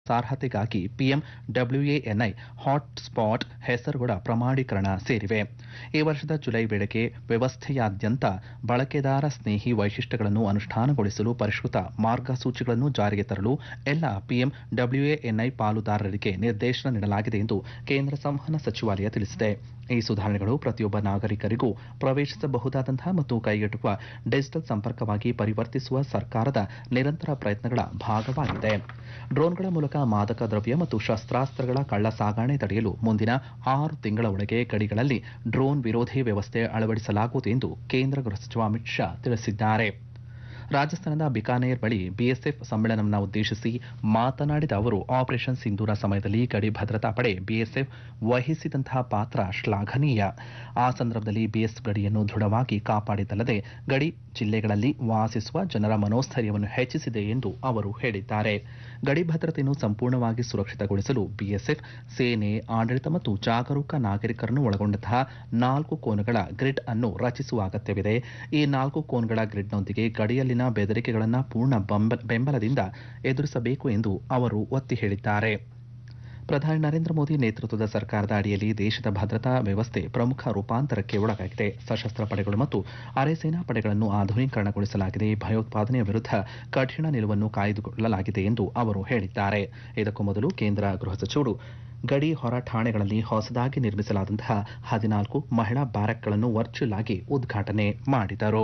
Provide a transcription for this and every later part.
ಸಾರ್ಹತೆಗಾಗಿ PM WANI hotspot ಹೆಸರುಗಳ ಪ್ರಮಾಣೀಕರಣ ಸೇರಿವೆ ಈ ವರ್ಷದ ಜುಲೈ ವೇಳೆಗೆ ವ್ಯವಸ್ಥೆಯಾದ್ಯಂತ ಬಳಕೆದಾರ ಸ್ನೇಹಿ ವೈಶಿಷ್ಟ್ಯಗಳನ್ನು ಅನುಷ್ಠಾನಗೊಳಿಸಲು ಪರಿಷ್ಕೃತ ಮಾರ್ಗಸೂಚಿಗಳನ್ನು ಜಾರಿಗೆ ತರಲು ಎಲ್ಲ ಪಿಎಂ ಡಬ್ಲ್ಯೂಎಎನ್ಐ ಪಾಲುದಾರರಿಗೆ ನಿರ್ದೇಶನ ನೀಡಲಾಗಿದೆ ಎಂದು ಕೇಂದ್ರ ಸಂವಹನ ಸಚಿವಾಲಯ ತಿಳಿಸಿದೆ ಈ ಸುಧಾರಣೆಗಳು ಪ್ರತಿಯೊಬ್ಬ ನಾಗರಿಕರಿಗೂ ಪ್ರವೇಶಿಸಬಹುದಾದಂತಹ ಮತ್ತು ಕೈಗೆಟುಕುವ ಡಿಜಿಟಲ್ ಸಂಪರ್ಕವಾಗಿ ಪರಿವರ್ತಿಸುವ ಸರ್ಕಾರದ ನಿರಂತರ ಪ್ರಯತ್ನಗಳ ಭಾಗವಾಗಿದೆ ಡ್ರೋನ್ಗಳ ಮೂಲಕ ಮಾದಕ ದ್ರವ್ಯ ಮತ್ತು ಶಸ್ತ್ರಾಸ್ತ್ರಗಳ ಕಳ್ಳ ಸಾಗಣೆ ತಡೆಯಲು ಮುಂದಿನ ಆರು ತಿಂಗಳ ಒಳಗೆ ಗಡಿಗಳಲ್ಲಿ ಡ್ರೋನ್ ವಿರೋಧಿ ವ್ಯವಸ್ಥೆ ಅಳವಡಿಸಲಾಗುವುದು ಎಂದು ಕೇಂದ್ರ ಗೃಹ ಸಚಿವ ಅಮಿತ್ ಶಾ ತಿಳಿಸಿದ್ದಾರೆ ರಾಜಸ್ಥಾನದ ಬಿಕಾನೇರ್ ಬಳಿ ಬಿಎಸ್ಎಫ್ ಸಮ್ಮೇಳನವನ್ನು ಉದ್ದೇಶಿಸಿ ಮಾತನಾಡಿದ ಅವರು ಆಪರೇಷನ್ ಸಿಂಧೂರ ಸಮಯದಲ್ಲಿ ಗಡಿ ಭದ್ರತಾ ಪಡೆ ಬಿಎಸ್ಎಫ್ ವಹಿಸಿದಂತಹ ಪಾತ್ರ ಶ್ಲಾಘನೀಯ ಆ ಸಂದರ್ಭದಲ್ಲಿ ಬಿಎಸ್ ಗಡಿಯನ್ನು ದೃಢವಾಗಿ ಕಾಪಾಡಿದ್ದಲ್ಲದೆ ಗಡಿ ಜಿಲ್ಲೆಗಳಲ್ಲಿ ವಾಸಿಸುವ ಜನರ ಮನೋಸ್ಥೈರ್ಯವನ್ನು ಹೆಚ್ಚಿಸಿದೆ ಎಂದು ಅವರು ಹೇಳಿದ್ದಾರೆ ಗಡಿ ಭದ್ರತೆಯನ್ನು ಸಂಪೂರ್ಣವಾಗಿ ಸುರಕ್ಷಿತಗೊಳಿಸಲು ಬಿಎಸ್ಎಫ್ ಸೇನೆ ಆಡಳಿತ ಮತ್ತು ಜಾಗರೂಕ ನಾಗರಿಕರನ್ನು ಒಳಗೊಂಡಂತಹ ನಾಲ್ಕು ಕೋನಗಳ ಗ್ರಿಡ್ ಅನ್ನು ರಚಿಸುವ ಅಗತ್ಯವಿದೆ ಈ ನಾಲ್ಕು ಕೋನ್ಗಳ ಗ್ರಿಡ್ನೊಂದಿಗೆ ಗಡಿಯಲ್ಲಿನ ಬೆದರಿಕೆಗಳನ್ನು ಪೂರ್ಣ ಬಂಬ- ಬೆಂಬಲದಿಂದ ಎದುರಿಸಬೇಕು ಎಂದು ಅವರು ಒತ್ತಿ ಹೇಳಿದ್ದಾರೆ ಪ್ರಧಾನಿ ನರೇಂದ್ರ ಮೋದಿ ನೇತೃತ್ವದ ಸರ್ಕಾರದ ಅಡಿಯಲ್ಲಿ ದೇಶದ ಭದ್ರತಾ ವ್ಯವಸ್ಥೆ ಪ್ರಮುಖ ರೂಪಾಂತರಕ್ಕೆ ಒಳಗಾಗಿದೆ ಸಶಸ್ತ್ರ ಪಡೆಗಳು ಮತ್ತು ಅರೆ ಸೇನಾ ಪಡೆಗಳನ್ನು ಆಧುನೀಕರಣಗೊಳಿಸಲಾಗಿದೆ ಭಯೋತ್ಪಾದನೆಯ ವಿರುದ್ಧ ಕಠಿಣ ನಿಲುವನ್ನು ಕಾಯ್ದುಕೊಳ್ಳಲಾಗಿದೆ ಎಂದು ಅವರು ಹೇಳಿದ್ದಾರೆ ಇದಕ್ಕೂ ಮೊದಲು ಕೇಂದ್ರ ಗೃಹ ಸಚಿವರು ಗಡಿ ಹೊರ ಠಾಣೆಗಳಲ್ಲಿ ಹೊಸದಾಗಿ ನಿರ್ಮಿಸಲಾದಂತಹ ಹದಿನಾಲ್ಕು ಮಹಿಳಾ ಬ್ಯಾರಕ್ಗಳನ್ನು ವರ್ಚುವಲ್ ಆಗಿ ಉದ್ಘಾಟನೆ ಮಾಡಿದರು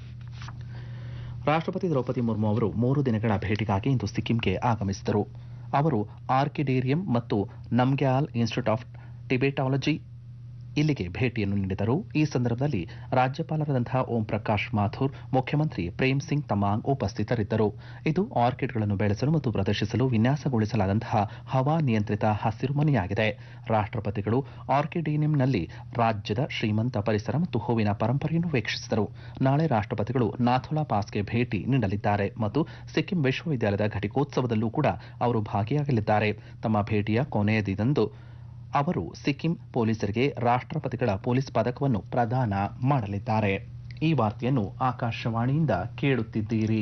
ರಾಷ್ಟ್ರಪತಿ ದ್ರೌಪದಿ ಮುರ್ಮು ಅವರು ಮೂರು ದಿನಗಳ ಭೇಟಿಗಾಗಿ ಇಂದು ಸಿಕ್ಕಿಂಗೆ ಆಗಮಿಸಿದರು ಅವರು ಆರ್ಕಿಡೇರಿಯಂ ಮತ್ತು ನಮ್ಗ್ಯಾಲ್ ಇನ್ಸ್ಟಿಟ್ಯೂಟ್ ಆಫ್ ಟಿಬೆಟಾಲಜಿ ಇಲ್ಲಿಗೆ ಭೇಟಿಯನ್ನು ನೀಡಿದರು ಈ ಸಂದರ್ಭದಲ್ಲಿ ರಾಜ್ಯಪಾಲರಾದಂತಹ ಓಂ ಪ್ರಕಾಶ್ ಮಾಥುರ್ ಮುಖ್ಯಮಂತ್ರಿ ಪ್ರೇಮ್ ಸಿಂಗ್ ತಮಾಂಗ್ ಉಪಸ್ಥಿತರಿದ್ದರು ಇದು ಆರ್ಕಿಡ್ಗಳನ್ನು ಬೆಳೆಸಲು ಮತ್ತು ಪ್ರದರ್ಶಿಸಲು ವಿನ್ಯಾಸಗೊಳಿಸಲಾದಂತಹ ಹವಾ ನಿಯಂತ್ರಿತ ಹಸಿರುಮನೆಯಾಗಿದೆ ರಾಷ್ಟ್ರಪತಿಗಳು ಆರ್ಕಿಡೇನಿಯಂನಲ್ಲಿ ರಾಜ್ಯದ ಶ್ರೀಮಂತ ಪರಿಸರ ಮತ್ತು ಹೂವಿನ ಪರಂಪರೆಯನ್ನು ವೀಕ್ಷಿಸಿದರು ನಾಳೆ ರಾಷ್ಟ್ರಪತಿಗಳು ನಾಥುಲಾ ಪಾಸ್ಗೆ ಭೇಟಿ ನೀಡಲಿದ್ದಾರೆ ಮತ್ತು ಸಿಕ್ಕಿಂ ವಿಶ್ವವಿದ್ಯಾಲಯದ ಘಟಿಕೋತ್ಸವದಲ್ಲೂ ಕೂಡ ಅವರು ಭಾಗಿಯಾಗಲಿದ್ದಾರೆ ತಮ್ಮ ಭೇಟಿಯ ಕೊನೆಯ ದಿನದಂದು ಅವರು ಸಿಕ್ಕಿಂ ಪೊಲೀಸರಿಗೆ ರಾಷ್ಟ್ರಪತಿಗಳ ಪೊಲೀಸ್ ಪದಕವನ್ನು ಪ್ರದಾನ ಮಾಡಲಿದ್ದಾರೆ ಈ ವಾರ್ತೆಯನ್ನು ಆಕಾಶವಾಣಿಯಿಂದ ಕೇಳುತ್ತಿದ್ದೀರಿ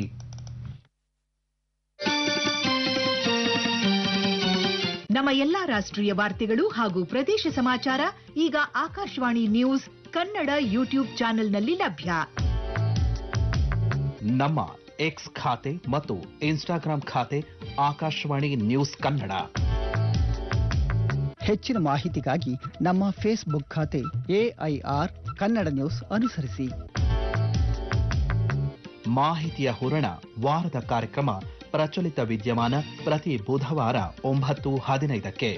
ನಮ್ಮ ಎಲ್ಲಾ ರಾಷ್ಟ್ರೀಯ ವಾರ್ತೆಗಳು ಹಾಗೂ ಪ್ರದೇಶ ಸಮಾಚಾರ ಈಗ ಆಕಾಶವಾಣಿ ನ್ಯೂಸ್ ಕನ್ನಡ ಯೂಟ್ಯೂಬ್ ಚಾನೆಲ್ನಲ್ಲಿ ಲಭ್ಯ ನಮ್ಮ ಎಕ್ಸ್ ಖಾತೆ ಮತ್ತು ಇನ್ಸ್ಟಾಗ್ರಾಂ ಖಾತೆ ಆಕಾಶವಾಣಿ ನ್ಯೂಸ್ ಕನ್ನಡ ಹೆಚ್ಚಿನ ಮಾಹಿತಿಗಾಗಿ ನಮ್ಮ ಫೇಸ್ಬುಕ್ ಖಾತೆ ಎಐಆರ್ ಕನ್ನಡ ನ್ಯೂಸ್ ಅನುಸರಿಸಿ ಮಾಹಿತಿಯ ಹೂರಣ ವಾರದ ಕಾರ್ಯಕ್ರಮ ಪ್ರಚಲಿತ ವಿದ್ಯಮಾನ ಪ್ರತಿ ಬುಧವಾರ ಒಂಬತ್ತು ಹದಿನೈದಕ್ಕೆ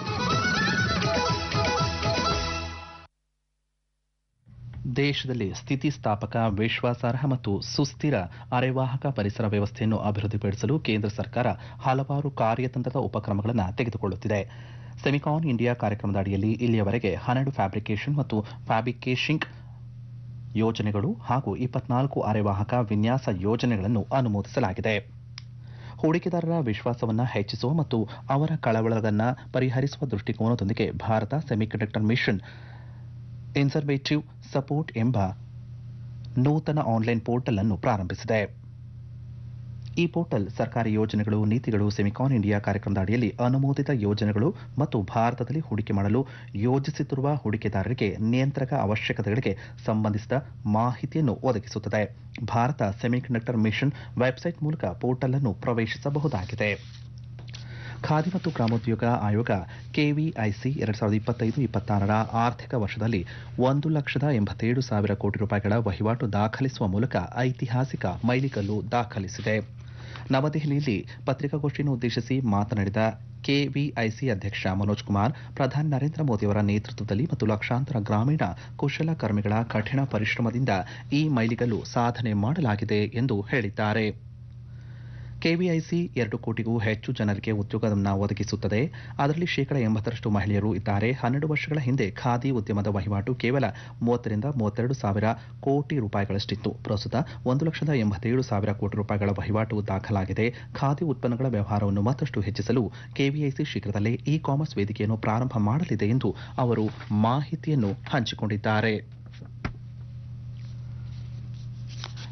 ದೇಶದಲ್ಲಿ ಸ್ಥಿತಿಸ್ಥಾಪಕ ವಿಶ್ವಾಸಾರ್ಹ ಮತ್ತು ಸುಸ್ಥಿರ ಅರೆವಾಹಕ ಪರಿಸರ ವ್ಯವಸ್ಥೆಯನ್ನು ಅಭಿವೃದ್ಧಿಪಡಿಸಲು ಕೇಂದ್ರ ಸರ್ಕಾರ ಹಲವಾರು ಕಾರ್ಯತಂತ್ರದ ಉಪಕ್ರಮಗಳನ್ನು ತೆಗೆದುಕೊಳ್ಳುತ್ತಿದೆ ಸೆಮಿಕಾನ್ ಇಂಡಿಯಾ ಕಾರ್ಯಕ್ರಮದ ಅಡಿಯಲ್ಲಿ ಇಲ್ಲಿಯವರೆಗೆ ಹನ್ನೆರಡು ಫ್ಯಾಬ್ರಿಕೇಷನ್ ಮತ್ತು ಫ್ಯಾಬ್ರಿಕೇಶಿಂಗ್ ಯೋಜನೆಗಳು ಹಾಗೂ ಇಪ್ಪತ್ನಾಲ್ಕು ಅರೆವಾಹಕ ವಿನ್ಯಾಸ ಯೋಜನೆಗಳನ್ನು ಅನುಮೋದಿಸಲಾಗಿದೆ ಹೂಡಿಕೆದಾರರ ವಿಶ್ವಾಸವನ್ನು ಹೆಚ್ಚಿಸುವ ಮತ್ತು ಅವರ ಕಳವಳಗಳನ್ನು ಪರಿಹರಿಸುವ ದೃಷ್ಟಿಕೋನದೊಂದಿಗೆ ಭಾರತ ಸೆಮಿಕಂಡಕ್ಟರ್ ಮಿಷನ್ ಇನ್ಸರ್ವೇಟಿವ್ ಸಪೋರ್ಟ್ ಎಂಬ ನೂತನ ಆನ್ಲೈನ್ ಪೋರ್ಟಲ್ ಅನ್ನು ಪ್ರಾರಂಭಿಸಿದೆ ಈ ಪೋರ್ಟಲ್ ಸರ್ಕಾರಿ ಯೋಜನೆಗಳು ನೀತಿಗಳು ಸೆಮಿಕಾನ್ ಇಂಡಿಯಾ ಕಾರ್ಯಕ್ರಮದ ಅಡಿಯಲ್ಲಿ ಅನುಮೋದಿತ ಯೋಜನೆಗಳು ಮತ್ತು ಭಾರತದಲ್ಲಿ ಹೂಡಿಕೆ ಮಾಡಲು ಯೋಜಿಸುತ್ತಿರುವ ಹೂಡಿಕೆದಾರರಿಗೆ ನಿಯಂತ್ರಕ ಅವಶ್ಯಕತೆಗಳಿಗೆ ಸಂಬಂಧಿಸಿದ ಮಾಹಿತಿಯನ್ನು ಒದಗಿಸುತ್ತದೆ ಭಾರತ ಸೆಮಿಕಂಡಕ್ಟರ್ ಮಿಷನ್ ವೆಬ್ಸೈಟ್ ಮೂಲಕ ಪೋರ್ಟಲ್ ಅನ್ನು ಪ್ರವೇಶಿಸಬಹುದಾಗಿದೆ ಖಾದಿ ಮತ್ತು ಗ್ರಾಮೋದ್ಯೋಗ ಆಯೋಗ ಕೆವಿಐಸಿ ಎರಡ್ ಸಾವಿರದ ಇಪ್ಪತ್ತೈದು ಇಪ್ಪತ್ತಾರರ ಆರ್ಥಿಕ ವರ್ಷದಲ್ಲಿ ಒಂದು ಲಕ್ಷದ ಎಂಬತ್ತೇಳು ಸಾವಿರ ಕೋಟಿ ರೂಪಾಯಿಗಳ ವಹಿವಾಟು ದಾಖಲಿಸುವ ಮೂಲಕ ಐತಿಹಾಸಿಕ ಮೈಲಿಗಲ್ಲು ದಾಖಲಿಸಿದೆ ನವದೆಹಲಿಯಲ್ಲಿ ಪತ್ರಿಕಾಗೋಷ್ಠಿಯನ್ನು ಉದ್ದೇಶಿಸಿ ಮಾತನಾಡಿದ ಕೆವಿಐಸಿ ಅಧ್ಯಕ್ಷ ಮನೋಜ್ ಕುಮಾರ್ ಪ್ರಧಾನಿ ನರೇಂದ್ರ ಮೋದಿಯವರ ನೇತೃತ್ವದಲ್ಲಿ ಮತ್ತು ಲಕ್ಷಾಂತರ ಗ್ರಾಮೀಣ ಕುಶಲಕರ್ಮಿಗಳ ಕಠಿಣ ಪರಿಶ್ರಮದಿಂದ ಈ ಮೈಲಿಗಲ್ಲು ಸಾಧನೆ ಮಾಡಲಾಗಿದೆ ಎಂದು ಹೇಳಿದ್ದಾರೆ ಕೆವಿಐಸಿ ಎರಡು ಕೋಟಿಗೂ ಹೆಚ್ಚು ಜನರಿಗೆ ಉದ್ಯೋಗವನ್ನು ಒದಗಿಸುತ್ತದೆ ಅದರಲ್ಲಿ ಶೇಕಡ ಎಂಬತ್ತರಷ್ಟು ಮಹಿಳೆಯರು ಇದ್ದಾರೆ ಹನ್ನೆರಡು ವರ್ಷಗಳ ಹಿಂದೆ ಖಾದಿ ಉದ್ಯಮದ ವಹಿವಾಟು ಕೇವಲ ಮೂವತ್ತರಿಂದ ಮೂವತ್ತೆರಡು ಸಾವಿರ ಕೋಟಿ ರೂಪಾಯಿಗಳಷ್ಟಿತ್ತು ಪ್ರಸ್ತುತ ಒಂದು ಲಕ್ಷದ ಎಂಬತ್ತೇಳು ಸಾವಿರ ಕೋಟಿ ರೂಪಾಯಿಗಳ ವಹಿವಾಟು ದಾಖಲಾಗಿದೆ ಖಾದಿ ಉತ್ಪನ್ನಗಳ ವ್ಯವಹಾರವನ್ನು ಮತ್ತಷ್ಟು ಹೆಚ್ಚಿಸಲು ಕೆವಿಐಸಿ ಶೀಘ್ರದಲ್ಲೇ ಇ ಕಾಮರ್ಸ್ ವೇದಿಕೆಯನ್ನು ಪ್ರಾರಂಭ ಮಾಡಲಿದೆ ಎಂದು ಅವರು ಮಾಹಿತಿಯನ್ನು ಹಂಚಿಕೊಂಡಿದ್ದಾರೆ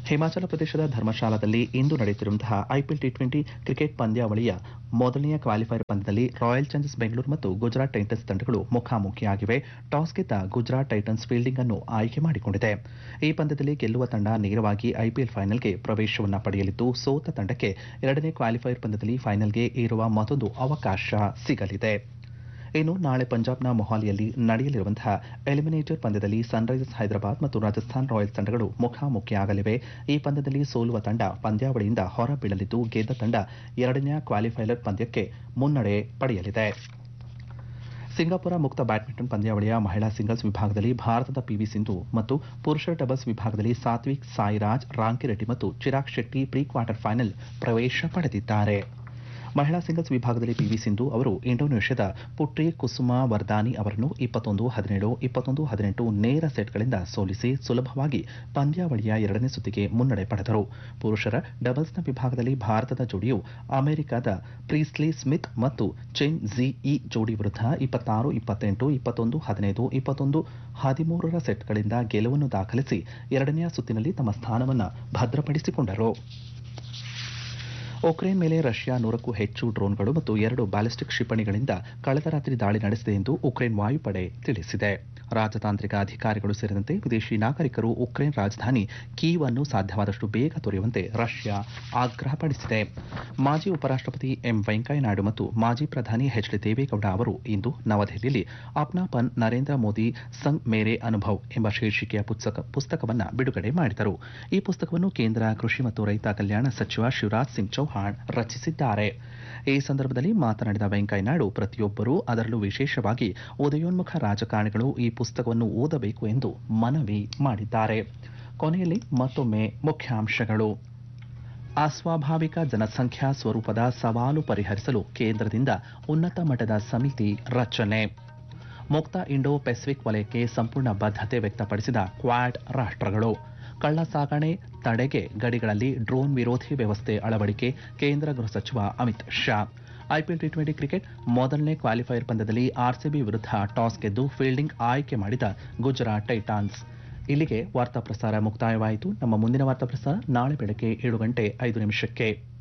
ಹಿಮಾಚಲ ಪ್ರದೇಶದ ಧರ್ಮಶಾಲಾದಲ್ಲಿ ಇಂದು ನಡೆಯುತ್ತಿರುವಂತಹ ಐಪಿಎಲ್ ಟಿ ಟ್ವೆಂಟಿ ಕ್ರಿಕೆಟ್ ಪಂದ್ಯಾವಳಿಯ ಮೊದಲನೆಯ ಕ್ವಾಲಿಫೈಯರ್ ಪಂದ್ಯದಲ್ಲಿ ರಾಯಲ್ ಚಾಲೆಂಜರ್ಸ್ ಬೆಂಗಳೂರು ಮತ್ತು ಗುಜರಾತ್ ಟೈಟನ್ಸ್ ತಂಡಗಳು ಮುಖಾಮುಖಿಯಾಗಿವೆ ಟಾಸ್ ಗೆದ್ದ ಗುಜರಾತ್ ಟೈಟನ್ಸ್ ಫೀಲ್ಡಿಂಗ್ ಅನ್ನು ಆಯ್ಕೆ ಮಾಡಿಕೊಂಡಿದೆ ಈ ಪಂದ್ಯದಲ್ಲಿ ಗೆಲ್ಲುವ ತಂಡ ನೇರವಾಗಿ ಐಪಿಎಲ್ ಫೈನಲ್ಗೆ ಪ್ರವೇಶವನ್ನ ಪಡೆಯಲಿದ್ದು ಸೋತ ತಂಡಕ್ಕೆ ಎರಡನೇ ಕ್ವಾಲಿಫೈಯರ್ ಪಂದ್ಯದಲ್ಲಿ ಫೈನಲ್ಗೆ ಏರುವ ಮತ್ತೊಂದು ಅವಕಾಶ ಸಿಗಲಿದೆ ಇನ್ನು ನಾಳೆ ಪಂಜಾಬ್ನ ಮೊಹಾಲಿಯಲ್ಲಿ ನಡೆಯಲಿರುವಂತಹ ಎಲಿಮಿನೇಟರ್ ಪಂದ್ಯದಲ್ಲಿ ಸನ್ರೈಸರ್ಸ್ ಹೈದರಾಬಾದ್ ಮತ್ತು ರಾಜಸ್ಥಾನ್ ರಾಯಲ್ಸ್ ತಂಡಗಳು ಮುಖಾಮುಖಿಯಾಗಲಿವೆ ಈ ಪಂದ್ಯದಲ್ಲಿ ಸೋಲುವ ತಂಡ ಪಂದ್ಯಾವಳಿಯಿಂದ ಹೊರಬೀಳಲಿದ್ದು ಗೆದ್ದ ತಂಡ ಎರಡನೇ ಕ್ವಾಲಿಫೈಯರ್ ಪಂದ್ಯಕ್ಕೆ ಮುನ್ನಡೆ ಪಡೆಯಲಿದೆ ಸಿಂಗಾಪುರ ಮುಕ್ತ ಬ್ಯಾಡ್ಮಿಂಟನ್ ಪಂದ್ಯಾವಳಿಯ ಮಹಿಳಾ ಸಿಂಗಲ್ಸ್ ವಿಭಾಗದಲ್ಲಿ ಭಾರತದ ಪಿವಿ ಸಿಂಧು ಮತ್ತು ಪುರುಷರ ಡಬಲ್ಸ್ ವಿಭಾಗದಲ್ಲಿ ಸಾತ್ವಿಕ್ ಸಾಯಿರಾಜ್ ರಾಂಕಿರೆಡ್ಡಿ ಮತ್ತು Chirag Shetty pre quarter final ಪ್ರವೇಶ ಪಡೆದಿದ್ದಾರೆ ಮಹಿಳಾ ಸಿಂಗಲ್ಸ್ ವಿಭಾಗದಲ್ಲಿ ಪಿವಿ ಸಿಂಧು ಅವರು ಇಂಡೋನೇಷ್ಯಾದ ಪುಟ್ರಿ ಕುಸುಮಾ ವರ್ದಾನಿ ಅವರನ್ನು ಇಪ್ಪತ್ತೊಂದು ಹದಿನೇಳು ಇಪ್ಪತ್ತೊಂದು ಹದಿನೆಂಟು ನೇರ ಸೆಟ್ಗಳಿಂದ ಸೋಲಿಸಿ ಸುಲಭವಾಗಿ ಪಂದ್ಯಾವಳಿಯ ಎರಡನೇ ಸುತ್ತಿಗೆ ಮುನ್ನಡೆ ಪಡೆದರು ಪುರುಷರ ಡಬಲ್ಸ್ನ ವಿಭಾಗದಲ್ಲಿ ಭಾರತದ ಜೋಡಿಯು ಅಮೆರಿಕದ ಪ್ರೀಸ್ಲಿ ಸ್ಮಿತ್ ಮತ್ತು ಚೆನ್ ಝಿ ಇ ಜೋಡಿ ವಿರುದ್ಧ ಇಪ್ಪತ್ತಾರು ಇಪ್ಪತ್ತೆಂಟು ಇಪ್ಪತ್ತೊಂದು ಹದಿನೈದು ಇಪ್ಪತ್ತೊಂದು ಹದಿಮೂರರ ಸೆಟ್ಗಳಿಂದ ಗೆಲುವನ್ನು ದಾಖಲಿಸಿ ಎರಡನೆಯ ಸುತ್ತಿನಲ್ಲಿ ತಮ್ಮ ಸ್ಥಾನವನ್ನು ಭದ್ರಪಡಿಸಿಕೊಂಡರು ಉಕ್ರೇನ್ ಮೇಲೆ ರಷ್ಯಾ ನೂರಕ್ಕೂ ಹೆಚ್ಚು ಡ್ರೋನ್ಗಳು ಮತ್ತು ಎರಡು ಬ್ಯಾಲಿಸ್ಟಿಕ್ ಕ್ಷಿಪಣಿಗಳಿಂದ ಕಳೆದ ರಾತ್ರಿ ದಾಳಿ ನಡೆಸಿದೆ ಎಂದು ಉಕ್ರೇನ್ ವಾಯುಪಡೆ ತಿಳಿಸಿದೆ ರಾಜತಾಂತ್ರಿಕ ಅಧಿಕಾರಿಗಳು ಸೇರಿದಂತೆ ವಿದೇಶಿ ನಾಗರಿಕರು ಉಕ್ರೇನ್ ರಾಜಧಾನಿ ಕೀವ್ ಅನ್ನು ಸಾಧ್ಯವಾದಷ್ಟು ಬೇಗ ತೊರೆಯುವಂತೆ ರಷ್ಯಾ ಆಗ್ರಹಪಡಿಸಿದೆ ಮಾಜಿ ಉಪರಾಷ್ಟಪತಿ ಎಂ ವೆಂಕಯ್ಯನಾಯ್ಡು ಮತ್ತು ಮಾಜಿ ಪ್ರಧಾನಿ ಎಚ್ ಡಿ ದೇವೇಗೌಡ ಅವರು ಇಂದು ನವದೆಹಲಿಯಲ್ಲಿ ಅಪ್ನಾಪನ್ ನರೇಂದ್ರ ಮೋದಿ ಸಂಗ್ ಮೇರೆ ಅನುಭವ್ ಎಂಬ ಶೀರ್ಷಿಕೆಯ ಪುಸ್ತಕ ಪುಸ್ತಕವನ್ನು ಬಿಡುಗಡೆ ಮಾಡಿದರು ಈ ಪುಸ್ತಕವನ್ನು ಕೇಂದ್ರ ಕೃಷಿ ಮತ್ತು ರೈತ ಕಲ್ಯಾಣ ಸಚಿವ ಶಿವರಾಜ್ ಸಿಂಗ್ ಚೌಹಾಣ್ ರಚಿಸಿದ್ದಾರೆ ಈ ಸಂದರ್ಭದಲ್ಲಿ ಮಾತನಾಡಿದ ವೆಂಕಯ್ಯನಾಯ್ಡು ಪ್ರತಿಯೊಬ್ಬರೂ ಅದರಲ್ಲೂ ವಿಶೇಷವಾಗಿ ಉದಯೋನ್ಮುಖ ರಾಜಕಾರಣಿಗಳು ಈ ಪುಸ್ತಕವನ್ನು ಓದಬೇಕು ಎಂದು ಮನವಿ ಮಾಡಿದ್ದಾರೆ ಕೊನೆಯಲ್ಲಿ ಮತ್ತೊಮ್ಮೆ ಮುಖ್ಯಾಂಶಗಳು ಅಸ್ವಾಭಾವಿಕ ಜನಸಂಖ್ಯಾ ಸ್ವರೂಪದ ಸವಾಲು ಪರಿಹರಿಸಲು ಕೇಂದ್ರದಿಂದ ಉನ್ನತ ಮಟ್ಟದ ಸಮಿತಿ ರಚನೆ ಮುಕ್ತ ಇಂಡೋ ಪೆಸಿಫಿಕ್ ವಲಯಕ್ಕೆ ಸಂಪೂರ್ಣ ಬದ್ಧತೆ ವ್ಯಕ್ತಪಡಿಸಿದ ಕ್ವಾಡ್ ರಾಷ್ಟ್ರಗಳು ಕಳ್ಳ ಸಾಗಣೆ ತಡೆಗೆ ಗಡಿಗಳಲ್ಲಿ ಡ್ರೋನ್ ವಿರೋಧಿ ವ್ಯವಸ್ಥೆ ಅಳವಡಿಕೆ ಕೇಂದ್ರ ಗೃಹ ಸಚಿವ Amit Shah IPL T twenty cricket ಮೊದಲನೇ ಕ್ವಾಲಿಫೈಯರ್ ಪಂದ್ಯದಲ್ಲಿ ಆರ್ಸಿಬಿ ವಿರುದ್ಧ ಟಾಸ್ ಗೆದ್ದು ಫೀಲ್ಡಿಂಗ್ ಆಯ್ಕೆ ಮಾಡಿದ ಗುಜರಾತ್ ಟೈಟಾನ್ಸ್ ಇಲ್ಲಿಗೆ ವಾರ್ತಾ ಪ್ರಸಾರ ಮುಕ್ತಾಯವಾಯಿತು ನಮ್ಮ ಮುಂದಿನ ವಾರ್ತಾ ಪ್ರಸಾರ ನಾಳೆ ಬೆಳಗ್ಗೆ ಏಳು ಗಂಟೆ ಐದು ನಿಮಿಷಕ್ಕೆ